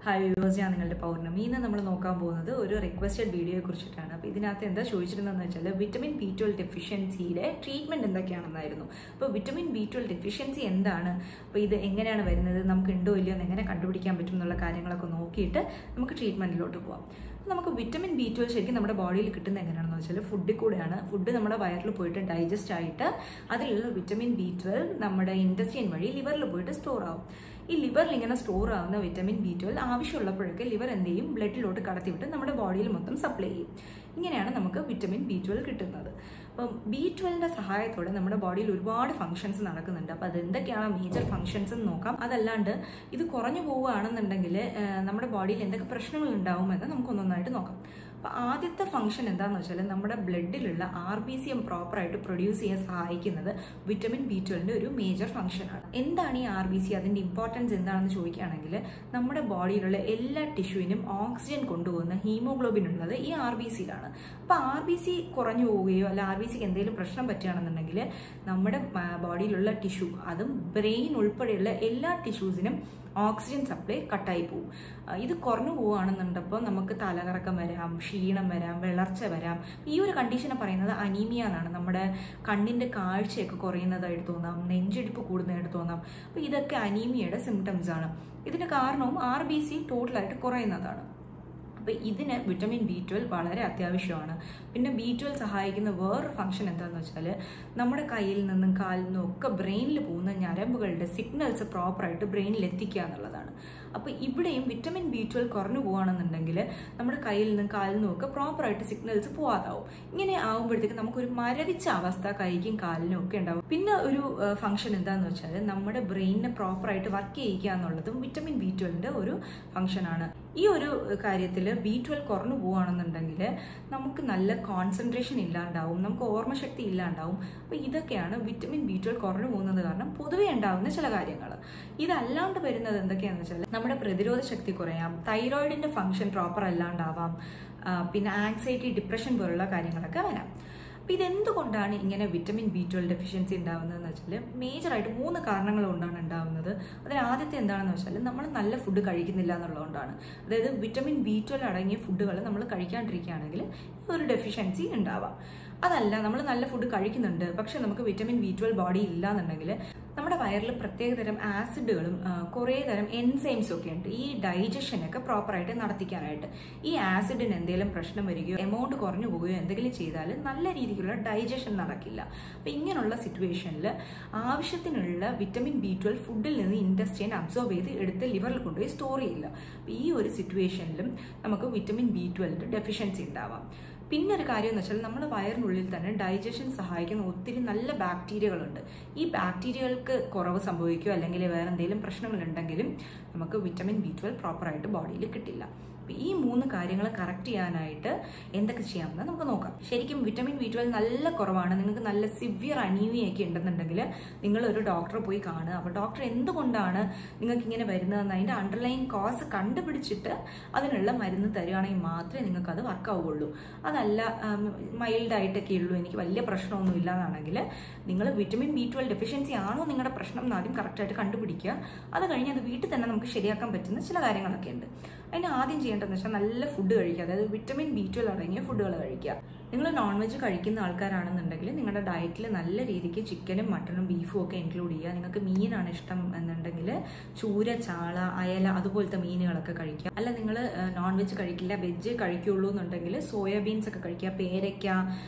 hi viewers ഞാൻ നിങ്ങളുടെ പൗർണമി ഇന്ന് നമ്മൾ നോക്കാൻ പോകുന്നത് ഒരു റിക്വസ്റ്റഡ് വീഡിയോയെ കുറിച്ചിട്ടാണ് അപ്പോൾ ഇതിനകത്ത് എന്താ ചോദിച്ചിരുന്നതെന്ന് വെച്ചാൽ വിറ്റമിൻ ബി ട്വൽവ് ഡെഫിഷ്യൻസിയുടെ ട്രീറ്റ്മെൻറ്റ് എന്തൊക്കെയാണെന്നായിരുന്നു അപ്പോൾ വിറ്റമിൻ ബി ട്വൽവ് ഡെഫിഷ്യൻസി എന്താണ് അപ്പോൾ ഇത് എങ്ങനെയാണ് വരുന്നത് നമുക്ക് ഉണ്ടോ ഇല്ലയോ എന്ന് എങ്ങനെ കണ്ടുപിടിക്കാൻ പറ്റും എന്നുള്ള കാര്യങ്ങളൊക്കെ നോക്കിയിട്ട് നമുക്ക് ട്രീറ്റ്മെൻറ്റിലോട്ട് പോകാം അപ്പോൾ നമുക്ക് വിറ്റമിൻ ബി ട്വൽവ് ശരിക്കും നമ്മുടെ ബോഡിയിൽ കിട്ടുന്നത് എങ്ങനെയാണെന്ന് വെച്ചാൽ ഫുഡിൽ കൂടെയാണ് ഫുഡ് നമ്മുടെ വയറിൽ പോയിട്ട് ഡൈജസ്റ്റ് ആയിട്ട് അതിലുള്ള വിറ്റമിൻ ബി ട്വൽവ് നമ്മുടെ ഇൻഡസ്ട്രിയൻ വഴി ലിവറിൽ പോയിട്ട് സ്റ്റോർ ആവും ഈ ലിവറിൽ ഇങ്ങനെ സ്റ്റോർ ആവുന്ന വിറ്റമിൻ ബി ട്വൽവ് ആവശ്യമുള്ളപ്പോഴൊക്കെ ലിവർ എന്ത് ചെയ്യും ബ്ലഡിലോട്ട് കടത്തിവിട്ട് നമ്മുടെ ബോഡിയിൽ മൊത്തം സപ്ലൈ ചെയ്യും ഇങ്ങനെയാണ് നമുക്ക് വിറ്റമിൻ ബി ട്വൽവ് കിട്ടുന്നത് അപ്പം ബി ട്വൽവിന്റെ സഹായത്തോടെ നമ്മുടെ ബോഡിയിൽ ഒരുപാട് ഫംഗ്ഷൻസ് നടക്കുന്നുണ്ട് അപ്പോൾ അതെന്തൊക്കെയാണ് മേജർ ഫംഗ്ഷൻസ് എന്ന് നോക്കാം അതല്ലാണ്ട് ഇത് കുറഞ്ഞു പോവുകയാണെന്നുണ്ടെങ്കിൽ നമ്മുടെ ബോഡിയിൽ എന്തൊക്കെ പ്രശ്നങ്ങൾ ഉണ്ടാവുമെന്ന് നമുക്കൊന്നൊന്നായിട്ട് നോക്കാം അപ്പോൾ ആദ്യത്തെ ഫംഗ്ഷൻ എന്താണെന്ന് വെച്ചാൽ നമ്മുടെ ബ്ലഡിലുള്ള ആർ ബി സി എം പ്രോപ്പറായിട്ട് പ്രൊഡ്യൂസ് ചെയ്യാൻ സഹായിക്കുന്നത് വിറ്റമിൻ ബി ട്വൽവിൻ്റെ ഒരു മേജർ ഫംഗ്ഷനാണ് എന്താണ് ഈ ആർ ബി സി അതിൻ്റെ ഇമ്പോർട്ടൻസ് എന്താണെന്ന് ചോദിക്കുകയാണെങ്കിൽ നമ്മുടെ ബോഡിയിലുള്ള എല്ലാ ടിഷ്യൂവിനും ഓക്സിജൻ കൊണ്ടുപോകുന്ന ഹീമോഗ്ലോബിൻ ഉള്ളത് ഈ ആർ ബി സിയിലാണ് അപ്പോൾ ആർ ബി സി കുറഞ്ഞു പോവുകയോ അല്ല ആർ ബി സിക്ക് എന്തെങ്കിലും പ്രശ്നം പറ്റുകയാണെന്നുണ്ടെങ്കിൽ നമ്മുടെ ബോഡിയിലുള്ള ടിഷ്യൂ അതും ബ്രെയിൻ ഉൾപ്പെടെയുള്ള എല്ലാ ടിഷ്യൂസിനും ഓക്സിജൻ സപ്ലൈ കട്ടായി പോകും ഇത് കുറഞ്ഞു പോവുകയാണെന്നുണ്ടപ്പോൾ നമുക്ക് തലകറക്കം വരാം ക്ഷീണം വരാം വിളർച്ച വരാം ഈ ഒരു കണ്ടീഷനെ പറയുന്നത് അനീമിയ എന്നാണ് നമ്മുടെ കണ്ണിൻ്റെ കാഴ്ചയൊക്കെ കുറയുന്നതായിട്ട് തോന്നാം നെഞ്ചിടിപ്പ് കൂടുന്നതായിട്ട് തോന്നാം അപ്പോൾ ഇതൊക്കെ അനീമിയയുടെ സിംറ്റംസ് ആണ് ഇതിന് കാരണവും ആർ ബി സി ടോട്ടലായിട്ട് കുറയുന്നതാണ് അപ്പോൾ ഇതിന് വിറ്റമിൻ ബി ട്വൽവ് വളരെ അത്യാവശ്യമാണ് പിന്നെ ബി ട്വൽവ് സഹായിക്കുന്ന വേറൊരു ഫംഗ്ഷൻ എന്താണെന്ന് വെച്ചാൽ നമ്മുടെ കയ്യിൽ നിന്നും കാലിൽ നിന്നും ഒക്കെ ബ്രെയിനിൽ പോകുന്ന ഞരമ്പുകളുടെ സിഗ്നൽസ് പ്രോപ്പറായിട്ട് ബ്രെയിനിൽ എത്തിക്കുക എന്നുള്ളതാണ് അപ്പോൾ ഇവിടെയും വിറ്റമിൻ ബി ട്വൽവ് കുറഞ്ഞു പോകുകയാണെന്നുണ്ടെങ്കിൽ നമ്മുടെ കയ്യിൽ നിന്നും കാലിൽ നിന്നും ഒക്കെ പ്രോപ്പറായിട്ട് സിഗ്നൽസ് പോവാതാവും ഇങ്ങനെ ആകുമ്പോഴത്തേക്ക് നമുക്കൊരു മരവിച്ച അവസ്ഥ കൈക്കും കാലിനും ഒക്കെ ഉണ്ടാവും പിന്നെ ഒരു ഫംഗ്ഷൻ എന്താണെന്ന് വെച്ചാൽ നമ്മുടെ ബ്രെയിനിനെ പ്രോപ്പറായിട്ട് വർക്ക് ചെയ്യിക്കുക എന്നുള്ളതും വിറ്റമിൻ ബി ട്വൽവിൻ്റെ ഒരു ഫംഗ്ഷനാണ് ഈ ഒരു കാര്യത്തിൽ ബി ട്വൽവ് കുറഞ്ഞു പോവുകയാണെന്നുണ്ടെങ്കിൽ നമുക്ക് നല്ല കോൺസെൻട്രേഷൻ ഇല്ലാണ്ടാവും നമുക്ക് ഓർമ്മശക്തി ഇല്ലാണ്ടാവും അപ്പോൾ ഇതൊക്കെയാണ് വിറ്റമിൻ ബി ട്വൽവ് കുറഞ്ഞു പോകുന്നത് കാരണം പൊതുവെ ഉണ്ടാകുന്ന ചില കാര്യങ്ങൾ ഇതല്ലാണ്ട് വരുന്നത് എന്തൊക്കെയാണെന്ന് വെച്ചാൽ നമ്മുടെ പ്രതിരോധ ശക്തി കുറയാം തൈറോയിഡിന്റെ ഫംഗ്ഷൻ പ്രോപ്പർ അല്ലാണ്ടാവാം പിന്നെ ആങ്സൈറ്റി ഡിപ്രഷൻ പോലുള്ള കാര്യങ്ങളൊക്കെ വരാം അപ്പോൾ ഇതെന്തുകൊണ്ടാണ് ഇങ്ങനെ വിറ്റമിൻ ബി ട്വൽവ് ഡെഫിഷ്യൻസി ഉണ്ടാകുന്നതെന്ന് വെച്ചാൽ മേജറായിട്ട് മൂന്ന് കാരണങ്ങൾ കൊണ്ടാണ് ഉണ്ടാകുന്നത് അതിൽ ആദ്യത്തെ എന്താണെന്ന് വെച്ചാൽ നമ്മൾ നല്ല ഫുഡ് കഴിക്കുന്നില്ല എന്നുള്ളതുകൊണ്ടാണ് അതായത് വിറ്റമിൻ ബി ട്വൽവ് അടങ്ങിയ ഫുഡുകൾ നമ്മൾ കഴിക്കാണ്ടിരിക്കുകയാണെങ്കിൽ ഈ ഒരു ഡെഫിഷ്യൻസി ഉണ്ടാവാം അതല്ല നമ്മൾ നല്ല ഫുഡ് കഴിക്കുന്നുണ്ട് പക്ഷെ നമുക്ക് വിറ്റമിൻ ബി ട്വൽവ് ബോഡി ഇല്ല എന്നുണ്ടെങ്കിൽ നമ്മുടെ വയറിൽ പ്രത്യേക തരം ആസിഡുകളും കുറേ തരം എൻസൈംസും ഒക്കെ ഉണ്ട് ഈ ഡൈജഷനൊക്കെ പ്രോപ്പറായിട്ട് നടത്തിക്കാനായിട്ട് ഈ ആസിഡിന് എന്തെങ്കിലും പ്രശ്നം വരികയോ എമൗണ്ട് കുറഞ്ഞു പോവുകയോ എന്തെങ്കിലും ചെയ്താൽ നല്ല രീതിക്കുള്ള ഡൈജഷൻ നടക്കില്ല അപ്പം ഇങ്ങനെയുള്ള സിറ്റുവേഷനിൽ ആവശ്യത്തിനുള്ള വിറ്റമിൻ ബി ട്വൽവ് ഫുഡിൽ നിന്ന് ഇൻഡസ്ട്രിയൻ അബ്സോർബ് ചെയ്ത് എടുത്ത് ലിവറിൽ കൊണ്ടുപോയി സ്റ്റോർ ചെയ്യില്ല അപ്പം ഈ ഒരു സിറ്റുവേഷനിലും നമുക്ക് വിറ്റമിൻ ബി ട്വൽവ് ഡെഫിഷ്യൻസി ഉണ്ടാവാം പിന്നെ ഒരു കാര്യം എന്ന് വെച്ചാൽ നമ്മുടെ വയറിനുള്ളിൽ തന്നെ ഡൈജഷൻ സഹായിക്കുന്ന ഒത്തിരി നല്ല ബാക്ടീരിയകളുണ്ട് ഈ ബാക്ടീരിയകൾക്ക് കുറവ് സംഭവിക്കുകയോ അല്ലെങ്കിൽ വേറെ എന്തെങ്കിലും പ്രശ്നങ്ങളുണ്ടെങ്കിലും നമുക്ക് വിറ്റമിൻ ബി ട്വൽവ് പ്രോപ്പറായിട്ട് ബോഡിയിൽ കിട്ടില്ല അപ്പോൾ ഈ മൂന്ന് കാര്യങ്ങൾ കറക്റ്റ് ചെയ്യാനായിട്ട് എന്തൊക്കെ ചെയ്യാമെന്ന് നമുക്ക് നോക്കാം ശരിക്കും വിറ്റമിൻ ബി ട്വൽവ് നല്ല കുറവാണ് നിങ്ങൾക്ക് നല്ല സിവിയർ അനീമിയൊക്കെ ഉണ്ടെന്നുണ്ടെങ്കിൽ നിങ്ങൾ ഒരു ഡോക്ടറെ പോയി കാണുക അപ്പോൾ ഡോക്ടർ എന്തുകൊണ്ടാണ് നിങ്ങൾക്ക് ഇങ്ങനെ വരുന്നതെന്ന് അതിൻ്റെ അണ്ടർലൈൻ കോസ് കണ്ടുപിടിച്ചിട്ട് അതിനുള്ള മരുന്ന് തരികയാണെങ്കിൽ മാത്രമേ നിങ്ങൾക്ക് അത് വർക്ക് ആവുകയുള്ളൂ അതല്ല മൈൽഡായിട്ടൊക്കെ ഉള്ളൂ എനിക്ക് വലിയ പ്രശ്നമൊന്നും ഇല്ലാന്നാണെങ്കിൽ നിങ്ങൾ വിറ്റമിൻ ബി ട്വൽവ് ഡെഫിഷ്യൻസി ആണോ നിങ്ങളുടെ പ്രശ്നം എന്ന് ആദ്യം കറക്റ്റായിട്ട് കണ്ടുപിടിക്കുക അത് കഴിഞ്ഞ് അത് വീട്ടിൽ തന്നെ നമുക്ക് ശരിയാക്കാൻ പറ്റുന്ന ചില കാര്യങ്ങളൊക്കെ ഉണ്ട് അതിന് ആദ്യം ചെയ്യേണ്ടതെന്ന് വെച്ചാൽ നല്ല ഫുഡ് കഴിക്കുക അതായത് വിറ്റമിൻ ബി ട്വൽവ് അടങ്ങിയ ഫുഡുകൾ കഴിക്കുക നിങ്ങൾ നോൺ വെജ് കഴിക്കുന്ന ആൾക്കാരാണെന്നുണ്ടെങ്കിൽ നിങ്ങളുടെ ഡയറ്റിൽ നല്ല രീതിക്ക് ചിക്കനും മട്ടണും ബീഫും ഒക്കെ ഇൻക്ലൂഡ് ചെയ്യുക നിങ്ങൾക്ക് മീനാണ് ഇഷ്ടം എന്നുണ്ടെങ്കിൽ ചൂര ചാള അയല അതുപോലത്തെ മീനുകളൊക്കെ കഴിക്കുക അല്ല നിങ്ങൾ നോൺ വെജ് കഴിക്കില്ല വെജ് കഴിക്കുള്ളൂ എന്നുണ്ടെങ്കിൽ സോയാബീൻസ് ഒക്കെ കഴിക്കുക പേരയ്ക്ക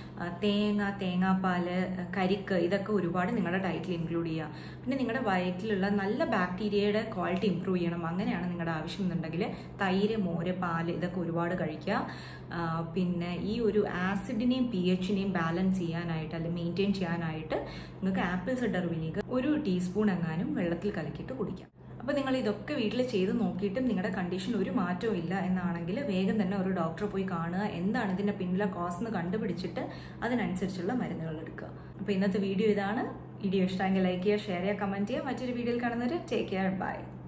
തേങ്ങ തേങ്ങാപ്പാല് കരിക്ക് ഇതൊക്കെ ഒരുപാട് നിങ്ങളുടെ ഡയറ്റിൽ ഇൻക്ലൂഡ് ചെയ്യുക പിന്നെ നിങ്ങളുടെ വയറ്റിലുള്ള നല്ല ബാക്ടീരിയയുടെ ക്വാളിറ്റി ഇമ്പ്രൂവ് ചെയ്യണം അങ്ങനെയാണ് നിങ്ങളുടെ ആവശ്യം എന്നുണ്ടെങ്കിൽ തൈര് മോര് പാല് ഇതൊക്കെ ഒരുപാട് കഴിക്കുക പിന്നെ ഈ ഒരു ആസിഡിനെയും പി എച്ചിനെയും ബാലൻസ് ചെയ്യാനായിട്ട് അല്ലെങ്കിൽ മെയിൻറ്റെയിൻ ചെയ്യാനായിട്ട് നിങ്ങൾക്ക് ആപ്പിൾ സിഡർ വിനീഗർ ഒരു ടീസ്പൂൺ എങ്ങാനും വെള്ളത്തിൽ കലക്കിയിട്ട് കുടിക്കാം അപ്പോൾ നിങ്ങൾ ഇതൊക്കെ വീട്ടിൽ ചെയ്ത് നോക്കിയിട്ടും നിങ്ങളുടെ കണ്ടീഷൻ ഒരു മാറ്റവും ഇല്ല എന്നാണെങ്കിൽ വേഗം തന്നെ ഒരു ഡോക്ടറെ പോയി കാണുക എന്താണ് ഇതിൻ്റെ പിന്നിലെ കോസ് എന്ന് കണ്ടുപിടിച്ചിട്ട് അതിനനുസരിച്ചുള്ള മരുന്നുകൾ എടുക്കുക അപ്പോൾ ഇന്നത്തെ വീഡിയോ ഇതാണ് വീഡിയോ ഇഷ്ടമെങ്കിൽ ലൈക്ക് ചെയ്യുക ഷെയർ ചെയ്യുക കമൻറ്റ് ചെയ്യുക മറ്റൊരു വീഡിയോയിൽ കാണുന്നവർ ടേക്ക് കെയർ ബൈ